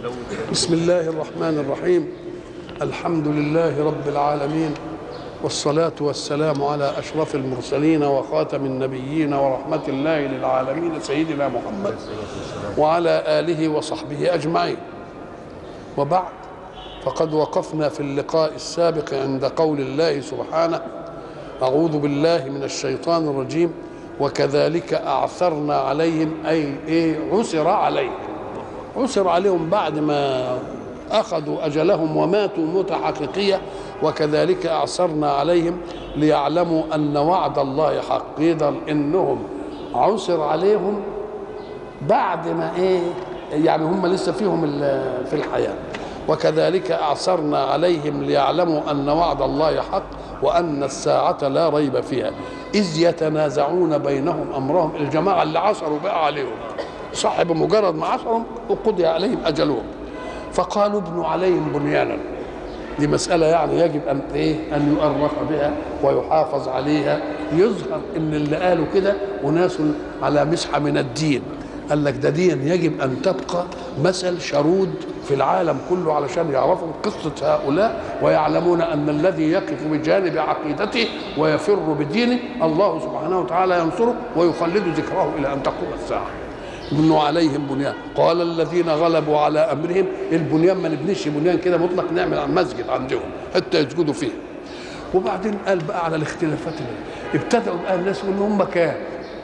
بسم الله الرحمن الرحيم الحمد لله رب العالمين والصلاة والسلام على أشرف المرسلين وخاتم النبيين ورحمة الله للعالمين سيدنا محمد وعلى آله وصحبه أجمعين وبعد فقد وقفنا في اللقاء السابق عند قول الله سبحانه أعوذ بالله من الشيطان الرجيم وكذلك أعثرنا عليهم أي إيه عسر عليهم عسر عليهم بعد ما أخذوا أجلهم وماتوا موتة حقيقية وكذلك أعثرنا عليهم ليعلموا أن وعد الله حق يقدر إنهم عسر عليهم بعد ما إيه يعني هم لسه فيهم في الحياة وكذلك أعثرنا عليهم ليعلموا أن وعد الله حق وأن الساعة لا ريب فيها إذ يتنازعون بينهم أمرهم الجماعة اللي عصروا بقى عليهم صاحب مجرد ما عصرهم وقضي عليهم أجلهم فقالوا ابنوا عليهم بنيانا دي مسألة يعني يجب أن إيه أن يؤرخ بها ويحافظ عليها يظهر إن اللي قالوا كده أناس على مسحة من الدين قال لك ده دين يجب أن تبقى مثل شرود في العالم كله علشان يعرفوا قصة هؤلاء ويعلمون أن الذي يقف بجانب عقيدته ويفر بدينه الله سبحانه وتعالى ينصره ويخلد ذكره إلى أن تقوم الساعة بنوا عليهم بنيان قال الذين غلبوا على امرهم البنيان ما نبنيش بنيان كده مطلق نعمل على المسجد عندهم حتى يسجدوا فيه وبعدين قال بقى على الاختلافات اللي ابتدأوا بقى الناس يقولوا هم كام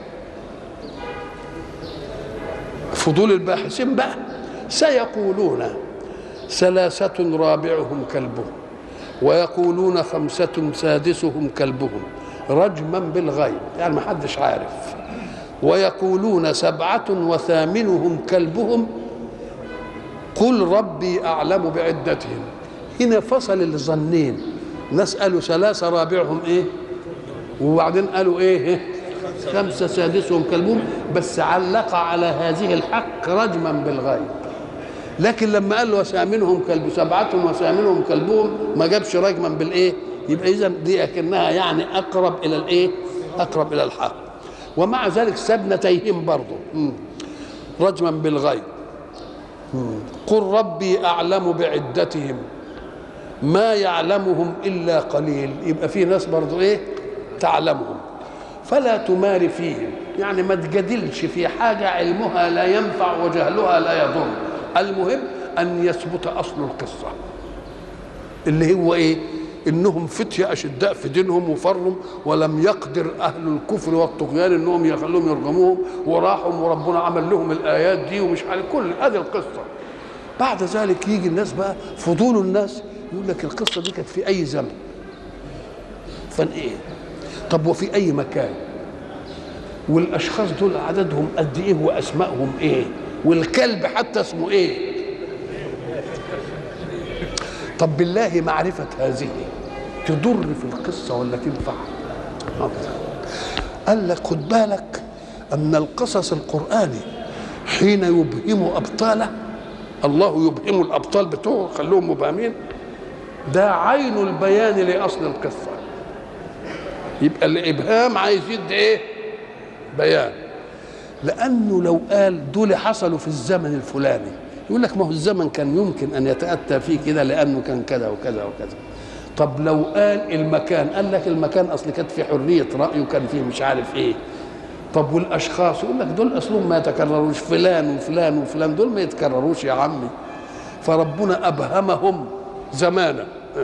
فضول الباحثين بقى سيقولون ثلاثة رابعهم كلبهم ويقولون خمسة سادسهم كلبهم رجما بالغيب يعني ما حدش عارف ويقولون سبعة وثامنهم كلبهم قل ربي أعلم بعدتهم هنا فصل الظنين ناس قالوا ثلاثة رابعهم إيه وبعدين قالوا إيه خمسة سادسهم كلبهم بس علق على هذه الحق رجما بالغيب لكن لما قال وثامنهم كلب سبعة وثامنهم كلبهم ما جابش رجما بالإيه يبقى إذا دي أكنها يعني أقرب إلى الإيه أقرب إلى الحق ومع ذلك سبنتيهم برضه رجما بالغيب قل ربي اعلم بعدتهم ما يعلمهم الا قليل يبقى في ناس برضه ايه تعلمهم فلا تمار فيهم يعني ما تجادلش في حاجه علمها لا ينفع وجهلها لا يضر المهم ان يثبت اصل القصه اللي هو ايه انهم فتيه اشداء في دينهم وفرهم ولم يقدر اهل الكفر والطغيان انهم يخلوهم يرجموهم وراحوا وربنا عمل لهم الايات دي ومش عارف كل هذه القصه بعد ذلك يجي الناس بقى فضول الناس يقول لك القصه دي كانت في اي زمن فان ايه طب وفي اي مكان والاشخاص دول عددهم قد ايه واسمائهم ايه والكلب حتى اسمه ايه طب بالله معرفة هذه تضر في القصة ولا تنفع قال لك خد بالك أن القصص القرآني حين يبهم أبطاله الله يبهم الأبطال بتوعه خلوهم مبهمين ده عين البيان لأصل القصة يبقى الإبهام عايز يدي إيه بيان لأنه لو قال دول حصلوا في الزمن الفلاني يقول لك ما هو الزمن كان يمكن ان يتاتى فيه كده لانه كان كذا وكذا وكذا طب لو قال المكان قال لك المكان اصل كانت في حريه راي وكان فيه مش عارف ايه طب والاشخاص يقول لك دول اصلهم ما يتكرروش فلان وفلان وفلان دول ما يتكرروش يا عمي فربنا ابهمهم زمانا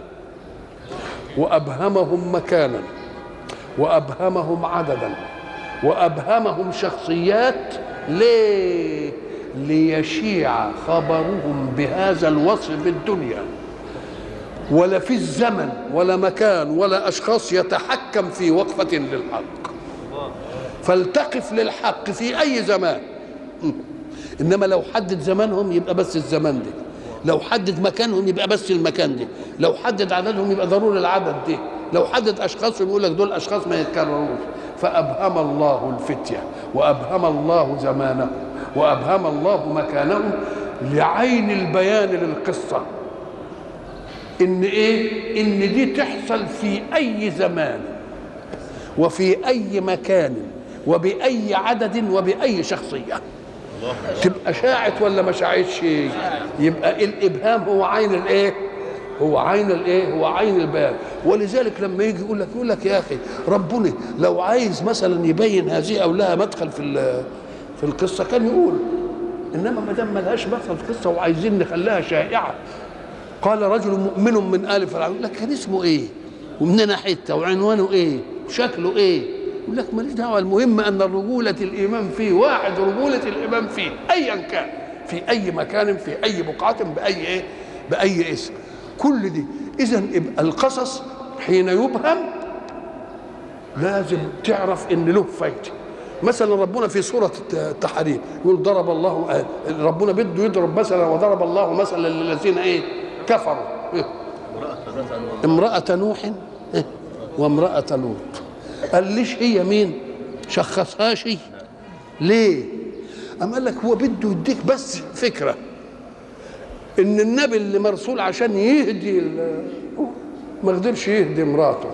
وابهمهم مكانا وابهمهم عددا وابهمهم شخصيات ليه ليشيع خبرهم بهذا الوصف في الدنيا ولا في الزمن ولا مكان ولا اشخاص يتحكم في وقفه للحق فلتقف للحق في اي زمان انما لو حدد زمانهم يبقى بس الزمان ده لو حدد مكانهم يبقى بس المكان ده لو حدد عددهم يبقى ضروري العدد ده لو حدد اشخاصهم يقول لك دول اشخاص ما يتكرروش فابهم الله الفتيه وابهم الله زمانه وابهم الله مكانهم لعين البيان للقصه ان ايه ان دي تحصل في اي زمان وفي اي مكان وباي عدد وباي شخصيه تبقى شاعت ولا ما شاعتش يبقى الابهام هو عين الايه هو عين الايه هو عين البيان ولذلك لما يجي يقول لك يقول لك يا اخي ربنا لو عايز مثلا يبين هذه او لها مدخل في في القصه كان يقول انما ما دام ملهاش مدخل في القصه وعايزين نخليها شائعه قال رجل مؤمن من ال فرعون لك كان اسمه ايه ومننا حته وعنوانه ايه وشكله ايه يقول لك ماليش دعوه المهم ان رجوله الايمان فيه واحد رجوله الايمان فيه ايا كان في اي مكان في اي بقعه باي ايه باي اسم كل دي اذا القصص حين يبهم لازم تعرف ان له فايده مثلا ربنا في سوره التحريم يقول ضرب الله ربنا بده يضرب مثلا وضرب الله مثلا للذين ايه كفروا امرأة نوح وامرأة لوط قال ليش هي مين شخصها شيء ليه أم قال لك هو بده يديك بس فكرة إن النبي اللي مرسول عشان يهدي ما قدرش يهدي مراته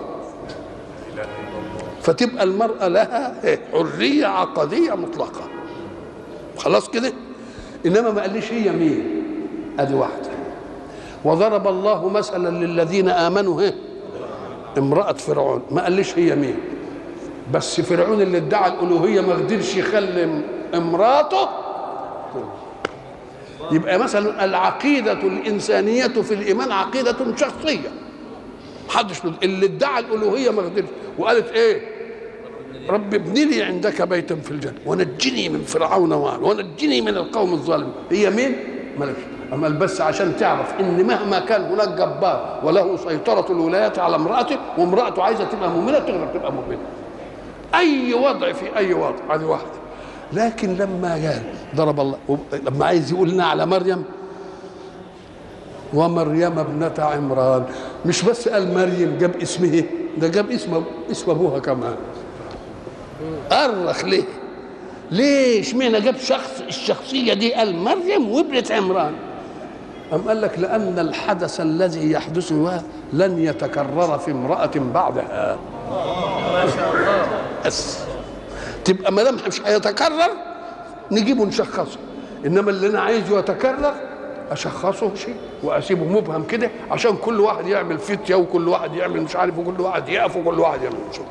فتبقى المرأة لها حرية عقدية مطلقة خلاص كده إنما ما قاليش هي مين أدي واحدة وضرب الله مثلا للذين امنوا هي امراه فرعون ما قاليش هي مين بس فرعون اللي ادعى الالوهيه ما قدرش يخلي امراته يبقى مثلا العقيده الانسانيه في الايمان عقيده شخصيه محدش اللي ادعى الالوهيه ما قدرش وقالت ايه رب ابن لي عندك بيتا في الجنه ونجني من فرعون وعن ونجني من القوم الظالمين هي مين ملكش أما بس عشان تعرف ان مهما كان هناك جبار وله سيطره الولايات على امراته وامراته عايزه تبقى مؤمنه تقدر تبقى مؤمنه اي وضع في اي وضع هذه واحده لكن لما قال ضرب الله لما عايز يقول لنا على مريم ومريم ابنة عمران مش بس قال مريم جاب اسمه ده جاب اسم اسم ابوها كمان أرخ ليه ليه اشمعنى جاب شخص الشخصية دي قال مريم وابنة عمران أم قال لك لأن الحدث الذي يحدث لن يتكرر في امرأة بعدها ما شاء الله بس تبقى ما دام مش هيتكرر نجيبه نشخصه انما اللي انا عايزه يتكرر اشخصه شيء واسيبه مبهم كده عشان كل واحد يعمل فتيه وكل واحد يعمل مش عارف وكل واحد يقف وكل واحد يعمل مش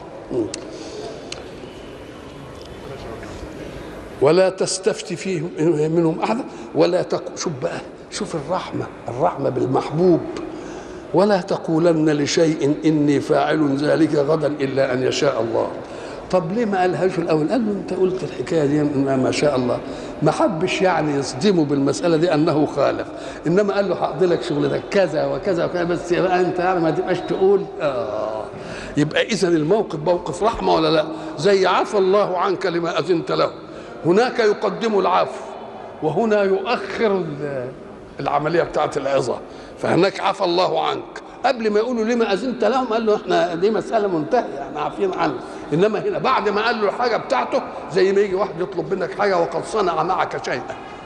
ولا تستفتي فيهم منهم احدا ولا تق... شوف بقى شوف الرحمه الرحمه بالمحبوب ولا تقولن لشيء اني فاعل ذلك غدا الا ان يشاء الله طب ليه ما قالهاش الاول قال له انت قلت الحكايه دي ما شاء الله ما حبش يعني يصدمه بالمساله دي انه خالف انما قال له هقضي لك شغلتك كذا وكذا وكذا بس بقى انت يعني ما تبقاش تقول اه يبقى اذا الموقف موقف رحمه ولا لا زي عفى الله عنك لما اذنت له هناك يقدم العفو وهنا يؤخر العمليه بتاعت العظه فهناك عفى الله عنك قبل ما يقولوا لما اذنت لهم قال له احنا دي مساله منتهيه احنا عارفين عنها انما هنا بعد ما قال له الحاجه بتاعته زي ما يجي واحد يطلب منك حاجه وقد صنع معك شيئا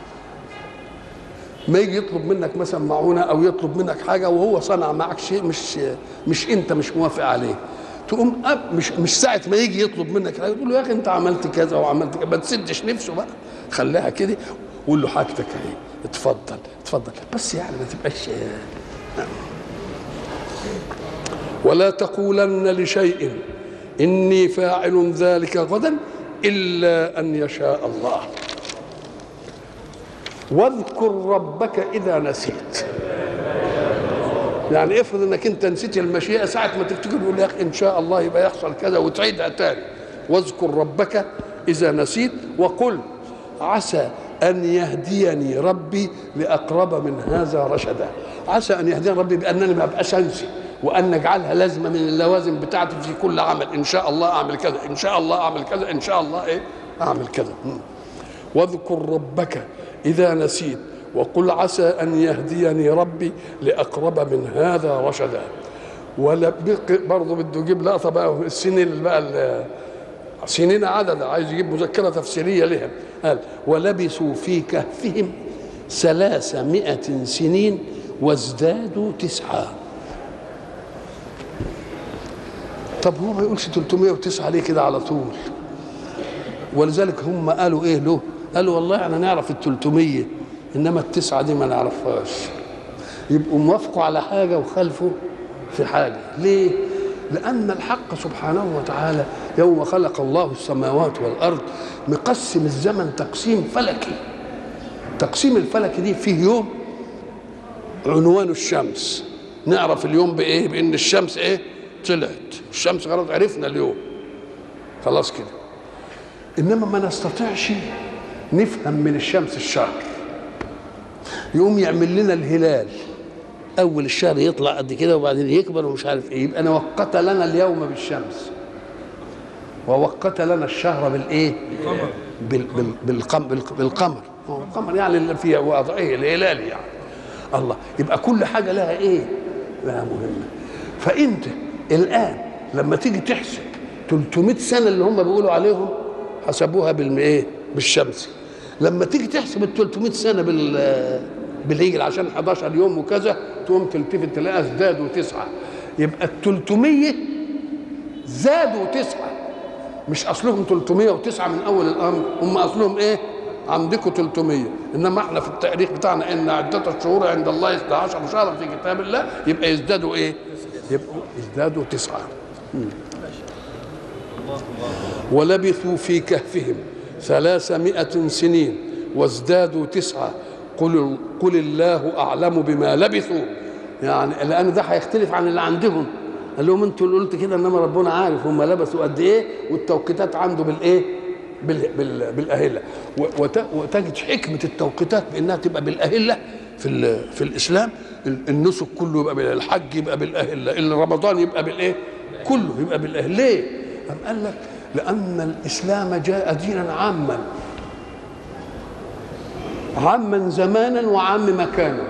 ما يجي يطلب منك مثلا معونه او يطلب منك حاجه وهو صنع معك شيء مش مش انت مش موافق عليه تقوم أب مش مش ساعه ما يجي يطلب منك حاجه تقول له يا اخي انت عملت كذا وعملت كذا ما تسدش نفسه بقى خليها كده وقول له حاجتك اهي اتفضل اتفضل بس يعني ما تبقاش ولا تقولن لشيء اني فاعل ذلك غدا الا ان يشاء الله واذكر ربك اذا نسيت يعني افرض انك انت نسيت المشيئه ساعه ما تفتكر تقول يا اخي ان شاء الله يبقى يحصل كذا وتعيدها تاني واذكر ربك اذا نسيت وقل عسى ان يهديني ربي لاقرب من هذا رشدا عسى ان يهديني ربي بانني ما ابقاش انسي وان نجعلها لازمه من اللوازم بتاعتي في كل عمل ان شاء الله اعمل كذا ان شاء الله اعمل كذا ان شاء الله ايه اعمل كذا واذكر ربك اذا نسيت وقل عسى ان يهديني ربي لاقرب من هذا رشدا ولا برضه بده يجيب لقطه بقى السنين بقى سنين عدد عايز يجيب مذكره تفسيريه لها قال ولبثوا في كهفهم ثلاثمائة سنين وازدادوا تسعة طب هو ما يقولش 309 ليه كده على طول ولذلك هم قالوا ايه له قالوا والله احنا نعرف ال 300 انما التسعه دي ما نعرفهاش يبقوا موافقوا على حاجه وخالفوا في حاجه ليه؟ لأن الحق سبحانه وتعالى يوم خلق الله السماوات والأرض مقسم الزمن تقسيم فلكي تقسيم الفلكي دي فيه يوم عنوان الشمس نعرف اليوم بإيه بإن الشمس إيه طلعت الشمس خلاص عرفنا اليوم خلاص كده إنما ما نستطيعش نفهم من الشمس الشهر يقوم يعمل لنا الهلال اول الشهر يطلع قد كده وبعدين يكبر ومش عارف ايه يبقى انا وقت لنا اليوم بالشمس ووقت لنا الشهر بالايه بال بال بالقمر, بالقمر القمر يعني اللي فيها وضعيه الهلالي يعني الله يبقى كل حاجه لها ايه لها مهمه فانت الان لما تيجي تحسب 300 سنه اللي هم بيقولوا عليهم حسبوها بالايه بالشمس لما تيجي تحسب ال 300 سنه بال بالهجل عشان 11 يوم وكذا تقوم تلتفت تلاقيها ازدادوا تسعه يبقى ال 300 زادوا تسعه مش اصلهم 309 من اول الامر هم اصلهم ايه؟ عندكم 300 انما احنا في التاريخ بتاعنا ان عده الشهور عند الله 12 شهرا في كتاب الله يبقى يزدادوا ايه؟ يبقوا يزدادوا تسعه ولبثوا في كهفهم ثلاثمائة سنين وازدادوا تسعة قل قل الله اعلم بما لبثوا يعني لان ده هيختلف عن اللي عندهم قال لهم انتوا اللي قلت كده انما ربنا عارف هم لبثوا قد ايه والتوقيتات عنده بالايه بال بال بالاهله وتجد حكمه التوقيتات بانها تبقى بالاهله في في الاسلام النسك كله يبقى بالحج يبقى بالاهله رمضان يبقى بالايه كله يبقى بالاهله ليه أم قال لك لان الاسلام جاء دينا عاما عاما زمانا وعام مكانا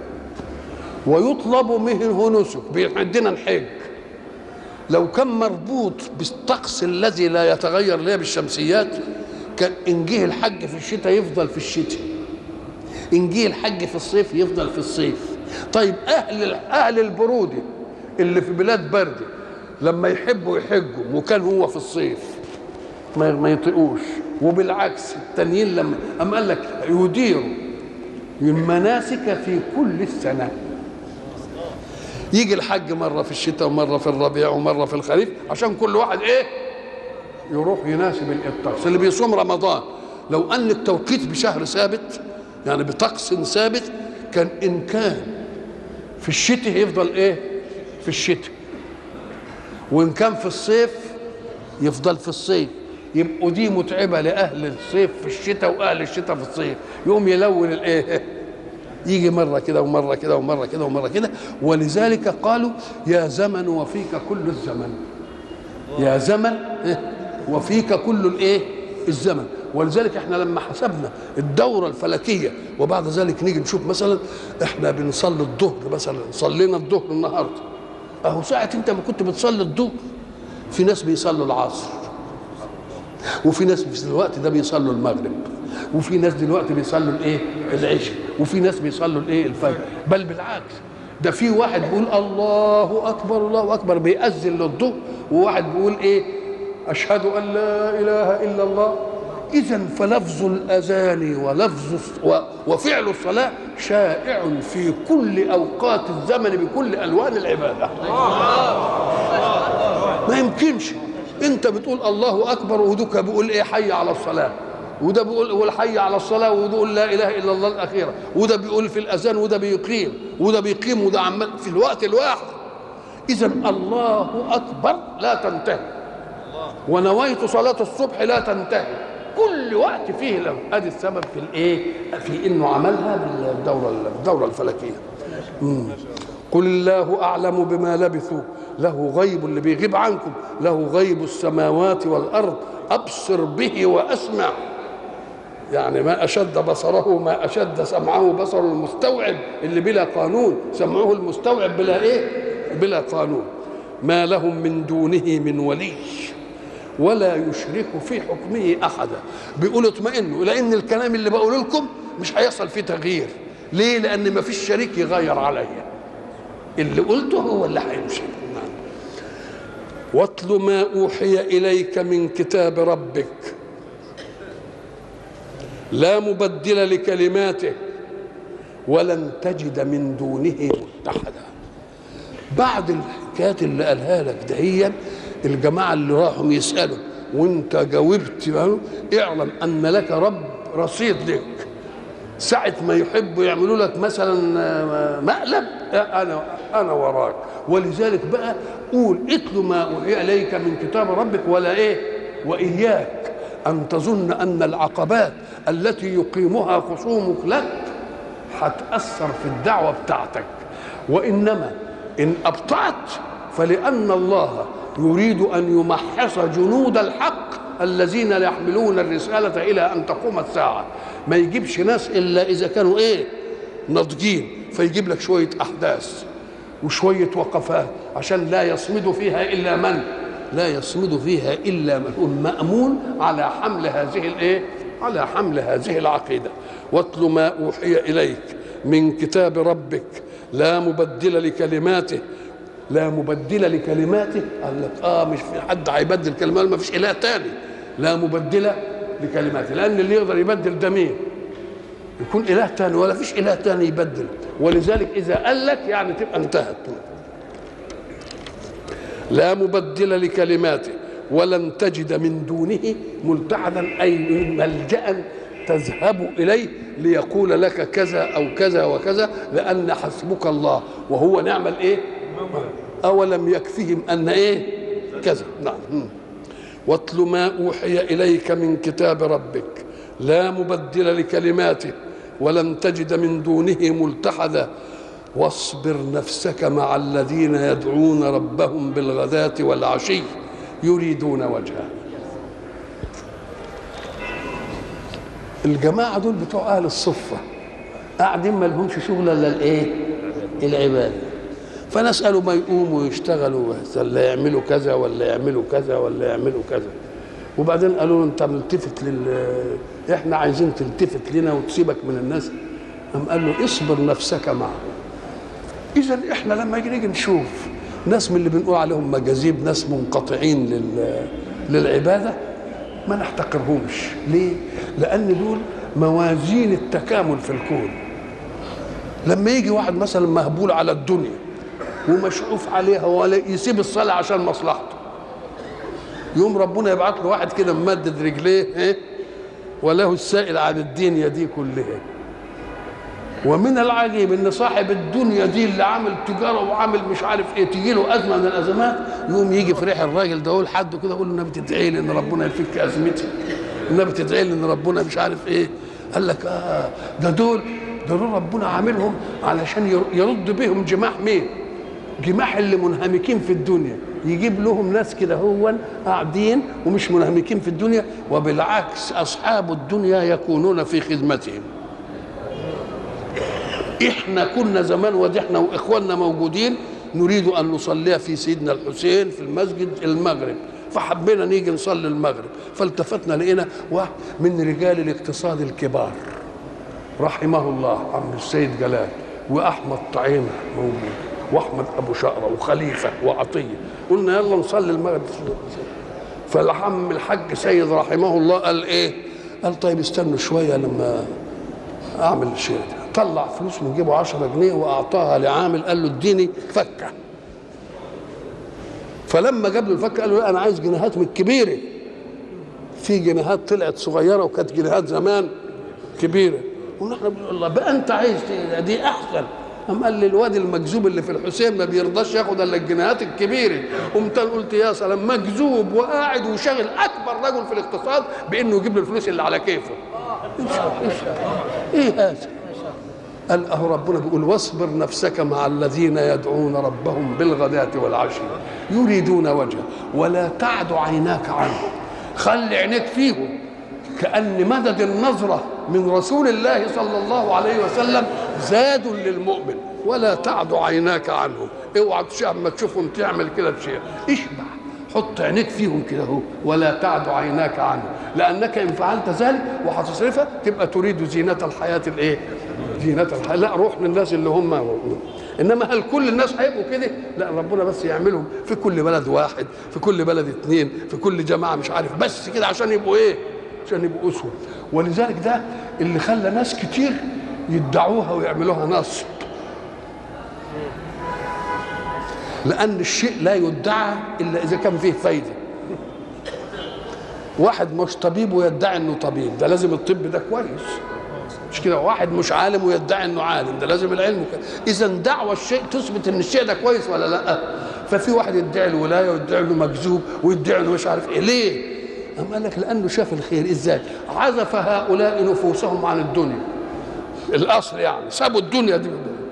ويطلب منه نسك عندنا الحج لو كان مربوط بالطقس الذي لا يتغير ليه بالشمسيات كان ان جه الحج في الشتاء يفضل في الشتاء ان جه الحج في الصيف يفضل في الصيف طيب اهل اهل البروده اللي في بلاد بارده لما يحبوا يحجوا وكان هو في الصيف ما ما يطيقوش وبالعكس التانيين لما أم قال لك يديروا المناسك في كل السنة يجي الحج مرة في الشتاء ومرة في الربيع ومرة في الخريف عشان كل واحد ايه يروح يناسب الطقس اللي بيصوم رمضان لو ان التوقيت بشهر ثابت يعني بطقس ثابت كان ان كان في الشتاء يفضل ايه في الشتاء وان كان في الصيف يفضل في الصيف يبقوا دي متعبة لأهل الصيف في الشتاء وأهل الشتاء في الصيف يقوم يلون الإيه يجي مرة كده ومرة كده ومرة كده ومرة كده ولذلك قالوا يا زمن وفيك كل الزمن يا زمن وفيك كل الإيه الزمن ولذلك احنا لما حسبنا الدورة الفلكية وبعد ذلك نيجي نشوف مثلا احنا بنصلي الظهر مثلا صلينا الظهر النهارده اهو ساعة انت ما كنت بتصلي الظهر في ناس بيصلوا العصر وفي ناس في الوقت ده بيصلوا المغرب وفي ناس دلوقتي بيصلوا الايه العشاء وفي ناس بيصلوا الايه الفجر بل بالعكس ده في واحد بيقول الله اكبر الله اكبر بيأذن للظهر وواحد بيقول ايه اشهد ان لا اله الا الله اذا فلفظ الاذان ولفظ وفعل الصلاه شائع في كل اوقات الزمن بكل الوان العباده ما يمكنش انت بتقول الله اكبر ودوك بيقول ايه حي على الصلاه وده بيقول والحي على الصلاه وده بيقول لا اله الا الله الاخيره وده بيقول في الاذان وده بيقيم وده بيقيم وده عمال في الوقت الواحد اذا الله اكبر لا تنتهي ونويت صلاه الصبح لا تنتهي كل وقت فيه له ادي السبب في الايه في انه عملها بالدوره الدوره الفلكيه مم. قل الله اعلم بما لبثوا له غيب اللي بيغيب عنكم له غيب السماوات والارض ابصر به واسمع يعني ما اشد بصره ما اشد سمعه بصر المستوعب اللي بلا قانون سمعه المستوعب بلا ايه بلا قانون ما لهم من دونه من ولي ولا يشرك في حكمه احدا بيقول اطمئنوا لان الكلام اللي بقوله لكم مش هيحصل فيه تغيير ليه لان ما فيش شريك يغير عليا اللي قلته هو اللي هيمشي واتل ما اوحي اليك من كتاب ربك لا مبدل لكلماته ولن تجد من دونه متحدا بعد الحكايات اللي قالها لك دهيا الجماعه اللي راحوا يسالوا وانت جاوبت اعلم ان لك رب رصيد لك ساعة ما يحبوا يعملوا لك مثلا مقلب أنا أنا وراك ولذلك بقى قول اتل ما أوحي إليك من كتاب ربك ولا إيه وإياك أن تظن أن العقبات التي يقيمها خصومك لك هتأثر في الدعوة بتاعتك وإنما إن أبطأت فلأن الله يريد أن يمحص جنود الحق الذين يحملون الرسالة إلى أن تقوم الساعة ما يجيبش ناس إلا إذا كانوا إيه ناضجين فيجيب لك شوية أحداث وشوية وقفات عشان لا يصمد فيها إلا من لا يصمد فيها إلا من هو مأمون على حمل هذه الإيه على حمل هذه العقيدة واتل ما أوحي إليك من كتاب ربك لا مبدل لكلماته لا مبدل لكلماته قال لك اه مش في حد هيبدل كلمات ما فيش اله تاني لا مبدل لكلماته لان اللي يقدر يبدل ده مين يكون اله تاني ولا فيش اله تاني يبدل ولذلك اذا قال لك يعني تبقى انتهت لا مبدل لكلماته ولن تجد من دونه ملتحدا اي ملجا تذهب اليه ليقول لك كذا او كذا وكذا لان حسبك الله وهو نعم الايه أولم يكفهم أن إيه كذا نعم واتل ما أوحي إليك من كتاب ربك لا مبدل لكلماته ولن تجد من دونه ملتحدا واصبر نفسك مع الذين يدعون ربهم بالغداة والعشي يريدون وجهه الجماعة دول بتوع أهل الصفة قاعدين ما لهمش شغل إلا الإيه؟ العبادة فنسأله ما يقوموا ويشتغلوا ولا يعملوا كذا ولا يعملوا كذا ولا يعملوا كذا وبعدين قالوا له انت ملتفت لل احنا عايزين تلتفت لنا وتسيبك من الناس قام قال له اصبر نفسك معه اذا احنا لما نيجي نشوف ناس من اللي بنقول عليهم مجاذيب ناس منقطعين لل... للعباده ما نحتقرهمش ليه لان دول موازين التكامل في الكون لما يجي واحد مثلا مهبول على الدنيا ومشعوف عليها ولا يسيب الصلاه عشان مصلحته يوم ربنا يبعت له واحد كده ممدد رجليه ايه وله السائل عن الدنيا دي كلها ومن العجيب ان صاحب الدنيا دي اللي عامل تجاره وعامل مش عارف ايه تجي له ازمه من الازمات يقوم يجي في ريح الراجل ده يقول حد كده يقول له النبي تدعي لي ان ربنا يفك ازمتي النبي تدعي لي ان ربنا مش عارف ايه قال لك اه ده دول دول ربنا عاملهم علشان يرد بهم جماح مين؟ جماح اللي منهمكين في الدنيا يجيب لهم ناس كده هو قاعدين ومش منهمكين في الدنيا وبالعكس اصحاب الدنيا يكونون في خدمتهم احنا كنا زمان ودي احنا واخواننا موجودين نريد ان نصليها في سيدنا الحسين في المسجد المغرب فحبينا نيجي نصلي المغرب فالتفتنا لقينا واحد من رجال الاقتصاد الكبار رحمه الله عم السيد جلال واحمد طعيمه موجود واحمد ابو شقره وخليفه وعطيه قلنا يلا نصلي المغرب فالعم الحاج سيد رحمه الله قال ايه قال طيب استنوا شويه لما اعمل شيء طلع فلوس من جيبه 10 جنيه واعطاها لعامل قال له اديني فكه فلما جاب له الفكه قال له لا انا عايز جنيهات من الكبيره في جنيهات طلعت صغيره وكانت جنيهات زمان كبيره ونحن بنقول الله بقى انت عايز دي احسن قام قال لي الواد المجذوب اللي في الحسين ما بيرضاش ياخد الا الجنيهات الكبيره قمت قلت يا سلام مجذوب وقاعد وشاغل اكبر رجل في الاقتصاد بانه يجيب له الفلوس اللي على كيفه ايش ايش ايه هذا قال اهو ربنا بيقول واصبر نفسك مع الذين يدعون ربهم بالغداة والعشي يريدون وجهه ولا تعد عيناك عنهم خلي عينيك فيهم كأن مدد النظرة من رسول الله صلى الله عليه وسلم زاد للمؤمن ولا تعد عيناك عنهم اوعى اما تشوفهم تعمل كده تشيء اشبع حط عينيك فيهم كده اهو ولا تعد عيناك عنهم لانك ان فعلت ذلك وهتصرفها تبقى تريد زينه الحياه الايه؟ زينه الحياه لا روح للناس اللي هم انما هل كل الناس هيبقوا كده؟ لا ربنا بس يعملهم في كل بلد واحد في كل بلد اثنين في كل جماعه مش عارف بس كده عشان يبقوا ايه؟ عشان يبقوا اسود ولذلك ده اللي خلى ناس كتير يدعوها ويعملوها نصب لان الشيء لا يدعى الا اذا كان فيه فايده واحد مش طبيب ويدعي انه طبيب ده لازم الطب ده كويس مش كده واحد مش عالم ويدعي انه عالم ده لازم العلم اذا دعوى الشيء تثبت ان الشيء ده كويس ولا لا ففي واحد يدعي الولايه ويدعي انه مكذوب ويدعي انه مش عارف ايه ليه أم قال لك لانه شاف الخير ازاي عزف هؤلاء نفوسهم عن الدنيا الاصل يعني سابوا الدنيا دي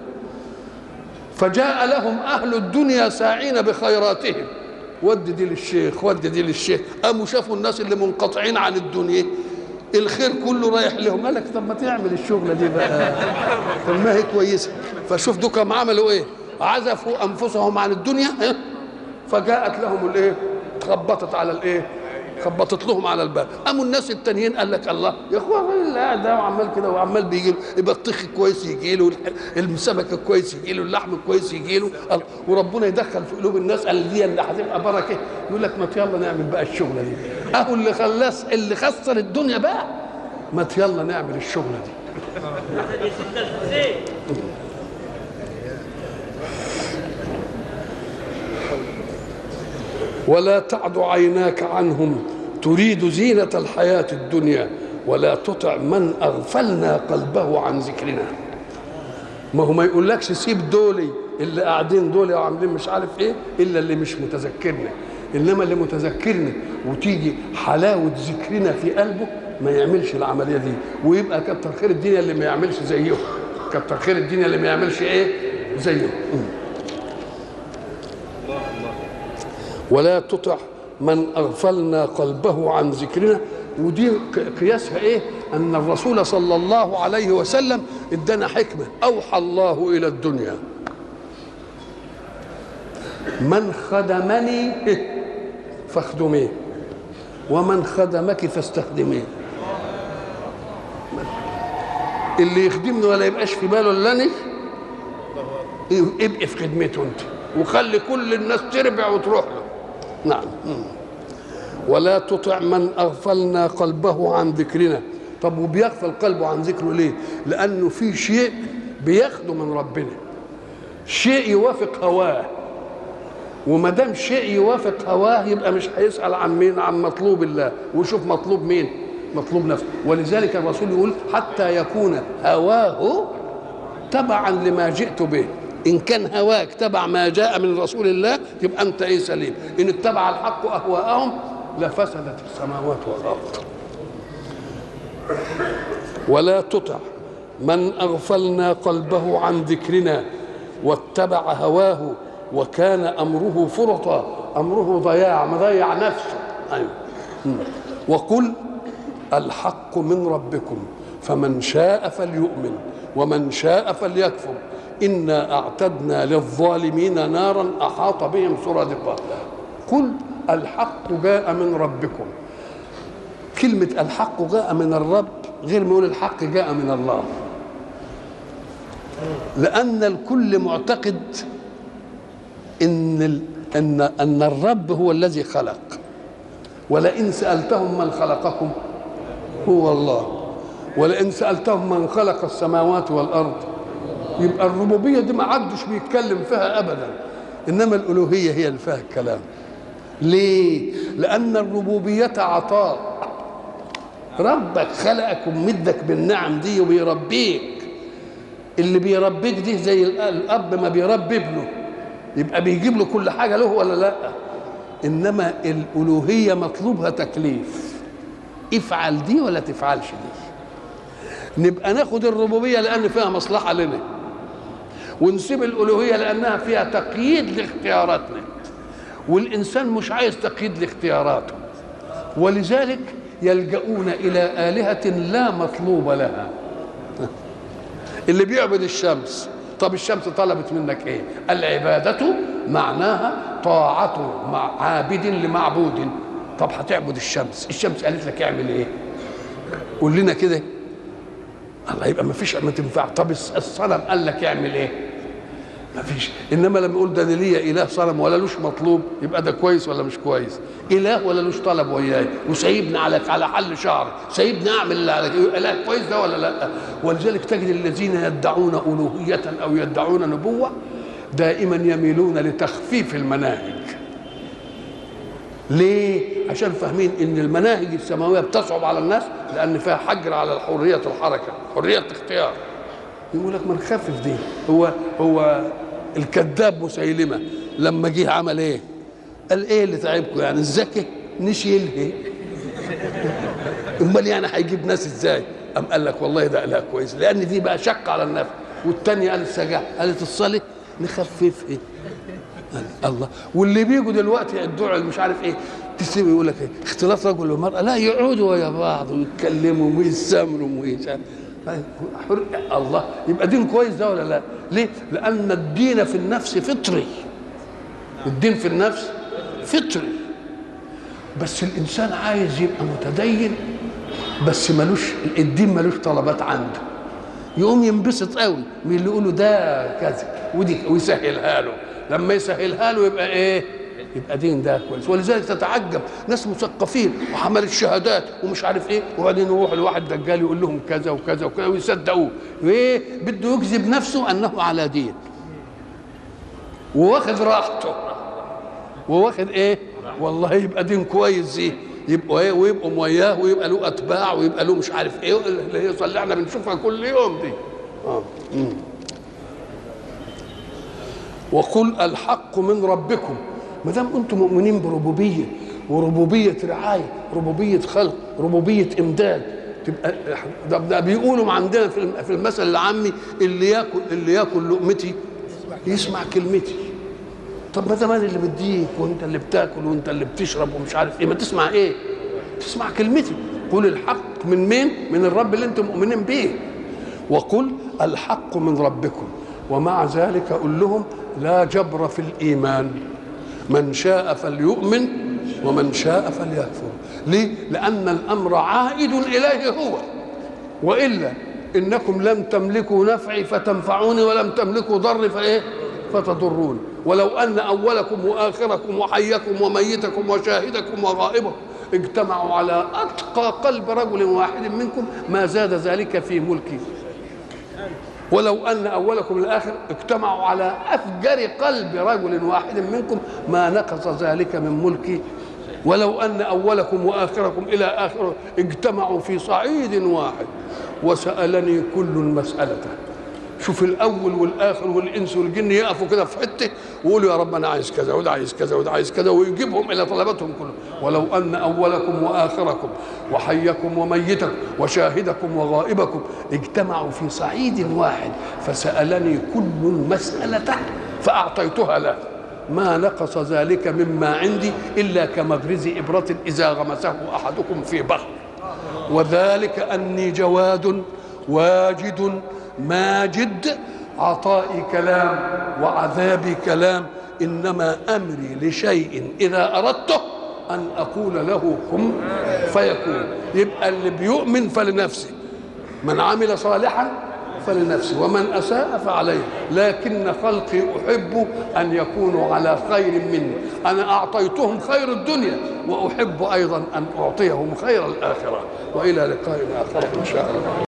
فجاء لهم اهل الدنيا ساعين بخيراتهم ود دي للشيخ ود دي للشيخ قاموا شافوا الناس اللي منقطعين عن الدنيا الخير كله رايح لهم قال لك طب ما تعمل الشغله دي بقى طب ما هي كويسه فشوف دول كم عملوا ايه عزفوا انفسهم عن الدنيا ها؟ فجاءت لهم الايه خبطت على الايه خبطت لهم على الباب قاموا الناس التانيين قال لك الله يا اخوان الراجل اللي قاعد ده وعمال كده وعمال بيجي له يبقى الطخ كويس يجي له السمك الكويس يجي له اللحم الكويس يجي له وربنا يدخل في قلوب الناس قال دي اللي هتبقى بركه يقول لك ما يلا نعمل بقى الشغله دي اهو اللي خلص اللي خسر الدنيا بقى ما يلا نعمل الشغله دي ولا تعد عيناك عنهم تريد زينة الحياة الدنيا ولا تطع من أغفلنا قلبه عن ذكرنا ما هو ما يقولكش سيب دولي اللي قاعدين دول وعاملين مش عارف ايه الا اللي مش متذكرنا انما اللي متذكرنا وتيجي حلاوه ذكرنا في قلبه ما يعملش العمليه دي ويبقى كتر خير الدنيا اللي ما يعملش زيهم كتر خير الدنيا اللي ما يعملش ايه زيهم ولا تطع من اغفلنا قلبه عن ذكرنا ودي قياسها ايه ان الرسول صلى الله عليه وسلم ادانا حكمه اوحى الله الى الدنيا من خدمني فاخدميه ومن خدمك فاستخدميه اللي يخدمني ولا يبقاش في باله الا انا ابقي في خدمته انت وخلي كل الناس تربع وتروح له نعم ولا تطع من اغفلنا قلبه عن ذكرنا طب وبيغفل قلبه عن ذكره ليه لانه في شيء بياخده من ربنا شيء يوافق هواه وما دام شيء يوافق هواه يبقى مش هيسال عن مين عن مطلوب الله ويشوف مطلوب مين مطلوب نفسه ولذلك الرسول يقول حتى يكون هواه تبعا لما جئت به ان كان هواك تبع ما جاء من رسول الله تبقى انت ايه سليم ان اتبع الحق اهواءهم لفسدت السماوات والارض ولا تطع من اغفلنا قلبه عن ذكرنا واتبع هواه وكان امره فرطا امره ضياع مضيع نفسه ايوه وقل الحق من ربكم فمن شاء فليؤمن ومن شاء فليكفر انا اعتدنا للظالمين نارا احاط بهم سرادقها قل الحق جاء من ربكم كلمة الحق جاء من الرب غير ما يقول الحق جاء من الله لأن الكل معتقد إن ال... أن أن الرب هو الذي خلق ولئن سألتهم من خلقكم هو الله ولئن سألتهم من خلق السماوات والأرض يبقى الربوبية دي ما عدش بيتكلم فيها أبدا إنما الألوهية هي اللي فيها الكلام ليه؟ لأن الربوبية عطاء ربك خلقك ومدك بالنعم دي وبيربيك اللي بيربيك دي زي الأب ما بيربي ابنه يبقى بيجيب له كل حاجة له ولا لا إنما الألوهية مطلوبها تكليف افعل دي ولا تفعلش دي نبقى ناخد الربوبية لأن فيها مصلحة لنا ونسيب الألوهية لأنها فيها تقييد لاختياراتنا والإنسان مش عايز تقييد لاختياراته ولذلك يلجؤون إلى آلهة لا مطلوب لها اللي بيعبد الشمس طب الشمس طلبت منك ايه العبادة معناها طاعة مع عابد لمعبود طب هتعبد الشمس الشمس قالت لك اعمل ايه قول لنا كده الله يبقى ما فيش ما تنفع طب الصنم قال لك اعمل ايه ما فيش انما لما يقول ده أنا ليا اله صنم ولا لوش مطلوب يبقى ده كويس ولا مش كويس اله ولا لوش طلب وياي وسايبني على على حل شعري سايبني اعمل اللي على اله كويس ده ولا لا ولذلك تجد الذين يدعون الوهيه او يدعون نبوه دائما يميلون لتخفيف المناهج ليه؟ عشان فاهمين ان المناهج السماويه بتصعب على الناس لان فيها حجر على حريه الحركه، حريه الاختيار. يقول لك ما نخفف دي، هو هو الكذاب مسيلمه لما جه عمل ايه؟ قال ايه اللي تعبكم يعني الذكي نشيله امال يعني هيجيب ناس ازاي؟ قام قال لك والله ده اله كويس لان دي بقى شق على النفس والثانيه قالت سجع قالت الصلاه نخففها الله واللي بيجوا دلوقتي يدعوا مش عارف ايه تسيب يقول لك ايه اختلاط رجل ومراه لا يقعدوا ويا بعض ويتكلموا ويسامروا ويش حر... الله يبقى دين كويس ده ولا لا؟ ليه؟ لأن الدين في النفس فطري الدين في النفس فطري بس الإنسان عايز يبقى متدين بس ملوش الدين ملوش طلبات عنده يقوم ينبسط قوي من اللي يقولوا ده كذا ودي ويسهلها له لما يسهلها له يبقى ايه يبقى دين ده كويس ولذلك تتعجب ناس مثقفين وحمل الشهادات ومش عارف ايه وبعدين يروح لواحد دجال يقول لهم كذا وكذا وكذا ويصدقوه وايه بده يكذب نفسه انه على دين وواخد راحته وواخد ايه والله يبقى دين كويس ايه يبقوا ايه ويبقوا وياه ويبقى له اتباع ويبقى له مش عارف ايه اللي هي اللي احنا بنشوفها كل يوم دي اه مم. وقل الحق من ربكم ما دام انتم مؤمنين بربوبيه وربوبيه رعايه ربوبيه خلق ربوبيه امداد تبقى ده, ده بيقولوا عندنا في في المثل العامي اللي ياكل اللي ياكل لقمتي يسمع كلمتي طب ما دام انا اللي بديك وانت اللي بتاكل وانت اللي بتشرب ومش عارف ايه ما تسمع ايه؟ تسمع كلمتي قل الحق من مين؟ من الرب اللي انتم مؤمنين به وقل الحق من ربكم ومع ذلك قل لهم لا جبر في الايمان من شاء فليؤمن ومن شاء فليكفر ليه لان الامر عائد اليه هو والا انكم لم تملكوا نفعي فتنفعوني ولم تملكوا ضري فايه فتضرون ولو ان اولكم واخركم وحيكم وميتكم وشاهدكم وغائبكم اجتمعوا على اتقى قلب رجل واحد منكم ما زاد ذلك في ملكي ولو ان اولكم الاخر اجتمعوا على افجر قلب رجل واحد منكم ما نقص ذلك من ملكي ولو ان اولكم واخركم الى اخره اجتمعوا في صعيد واحد وسالني كل مسالته شوف الاول والاخر والانس والجن يقفوا كده في حته ويقولوا يا رب انا عايز كذا وده عايز كذا وده عايز كذا ويجيبهم الى طلباتهم كلهم ولو ان اولكم واخركم وحيكم وميتكم وشاهدكم وغائبكم اجتمعوا في صعيد واحد فسالني كل مساله فاعطيتها له ما نقص ذلك مما عندي الا كمغرز ابره اذا غمسه احدكم في بحر وذلك اني جواد واجد ماجد عطائي كلام وعذابي كلام انما امري لشيء اذا اردته ان اقول له كن فيكون يبقى اللي بيؤمن فلنفسه من عمل صالحا فلنفسه ومن اساء فعليه لكن خلقي احب ان يكونوا على خير مني انا اعطيتهم خير الدنيا واحب ايضا ان اعطيهم خير الاخره والى لقاء اخر ان شاء الله